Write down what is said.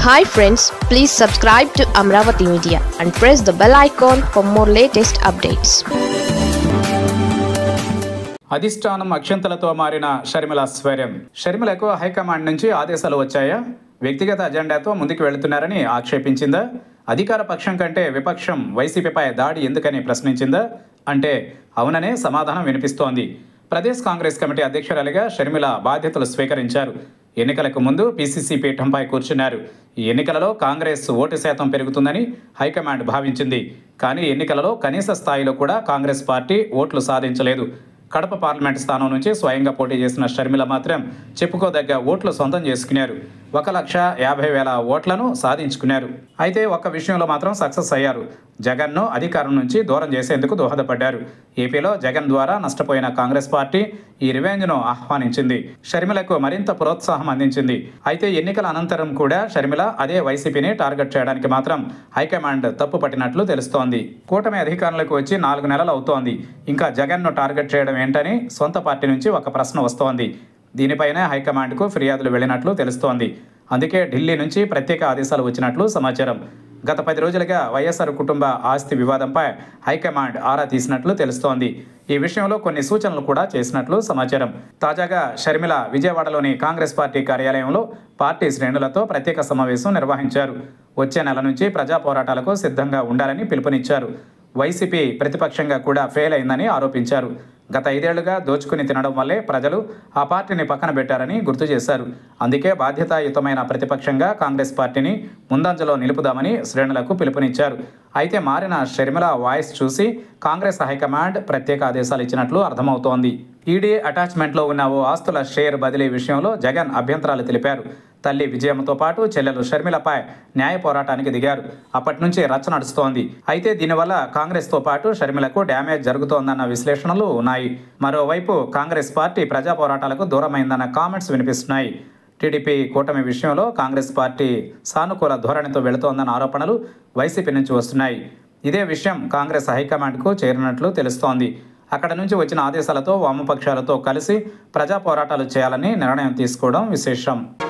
hi friends please subscribe to Amaravati media and press the bell icon for more latest updates అధిష్టానం అక్షంతలతో మారిన షర్మిల స్వైర్యం షర్మిలకు high command నుంచి ఆదేశాలు వచ్చాయా వ్యక్తిగత అజెండాతో ముందుకు వెళుతున్నారని ఆక్షేపించిందా అధికార పక్షం కంటే విపక్షం వైసీపీపై దాడి ఎందుకని ప్రశ్నించిందా అంటే అవుననే సమాధానం వినిపిస్తోంది ప్రదేశ్ కాంగ్రెస్ కమిటీ అధ్యక్షురాలిగా షర్మిల బాధ్యతలు స్వీకరించారు ఎన్నికలకు ముందు పీసీసీ పీఠంపై కూర్చున్నారు ఈ ఎన్నికలలో కాంగ్రెస్ ఓటు శాతం పెరుగుతుందని హైకమాండ్ భావించింది కానీ ఎన్నికలలో కనీస స్థాయిలో కూడా కాంగ్రెస్ పార్టీ ఓట్లు సాధించలేదు కడప పార్లమెంట్ స్థానం నుంచి స్వయంగా పోటీ చేసిన షర్మిల మాత్రం చెప్పుకోదగ్గ ఓట్లు సొంతం చేసుకున్నారు ఒక లక్ష యాభై వేల ఓట్లను సాధించుకున్నారు అయితే ఒక్క విషయంలో మాత్రం సక్సెస్ అయ్యారు జగన్ను అధికారం నుంచి దూరం చేసేందుకు దోహదపడ్డారు ఏపీలో జగన్ ద్వారా నష్టపోయిన కాంగ్రెస్ పార్టీ ఈ రివెంజ్ను ఆహ్వానించింది షర్మిలకు మరింత ప్రోత్సాహం అందించింది అయితే ఎన్నికల అనంతరం కూడా షర్మిల అదే వైసీపీని టార్గెట్ చేయడానికి మాత్రం హైకమాండ్ తప్పు పట్టినట్లు తెలుస్తోంది కూటమి అధికారంలోకి వచ్చి నాలుగు నెలలు అవుతోంది ఇంకా జగన్ను టార్గెట్ చేయడం ఏంటని సొంత పార్టీ నుంచి ఒక ప్రశ్న వస్తోంది దీనిపైనే హైకమాండ్కు ఫిర్యాదులు వెళ్ళినట్లు తెలుస్తోంది అందుకే ఢిల్లీ నుంచి ప్రత్యేక ఆదేశాలు వచ్చినట్లు సమాచారం గత పది రోజులుగా వైఎస్ఆర్ కుటుంబ ఆస్తి వివాదంపై హైకమాండ్ ఆరా తీసినట్లు తెలుస్తోంది ఈ విషయంలో కొన్ని సూచనలు కూడా చేసినట్లు సమాచారం తాజాగా షర్మిల విజయవాడలోని కాంగ్రెస్ పార్టీ కార్యాలయంలో పార్టీ శ్రేణులతో ప్రత్యేక సమావేశం నిర్వహించారు వచ్చే నెల నుంచి ప్రజా పోరాటాలకు సిద్ధంగా ఉండాలని పిలుపునిచ్చారు వైసీపీ ప్రతిపక్షంగా కూడా ఫెయిల్ అయిందని ఆరోపించారు గత ఐదేళ్లుగా దోచుకుని తినడం వల్లే ప్రజలు ఆ పార్టీని పక్కన పెట్టారని గుర్తు చేశారు అందుకే బాధ్యతాయుతమైన ప్రతిపక్షంగా కాంగ్రెస్ పార్టీని ముందంజలో నిలుపుదామని శ్రేణులకు పిలుపునిచ్చారు అయితే మారిన షర్మిల వాయిస్ చూసి కాంగ్రెస్ హైకమాండ్ ప్రత్యేక ఆదేశాలు ఇచ్చినట్లు అర్థమవుతోంది ఈడీ అటాచ్మెంట్లో ఉన్న ఓ ఆస్తుల షేర్ బదిలీ విషయంలో జగన్ అభ్యంతరాలు తెలిపారు తల్లి విజయంతో పాటు చెల్లెలు షర్మిలపై న్యాయ పోరాటానికి దిగారు అప్పటి నుంచి రచ్చ నడుస్తోంది అయితే దీనివల్ల కాంగ్రెస్తో పాటు షర్మిలకు డ్యామేజ్ జరుగుతోందన్న విశ్లేషణలు ఉన్నాయి మరోవైపు కాంగ్రెస్ పార్టీ ప్రజా పోరాటాలకు దూరమైందన్న కామెంట్స్ వినిపిస్తున్నాయి టీడీపీ కూటమి విషయంలో కాంగ్రెస్ పార్టీ సానుకూల ధోరణితో వెళుతోందన్న ఆరోపణలు వైసీపీ నుంచి వస్తున్నాయి ఇదే విషయం కాంగ్రెస్ హైకమాండ్కు చేరినట్లు తెలుస్తోంది అక్కడ నుంచి వచ్చిన ఆదేశాలతో వామపక్షాలతో కలిసి ప్రజా పోరాటాలు చేయాలని నిర్ణయం తీసుకోవడం విశేషం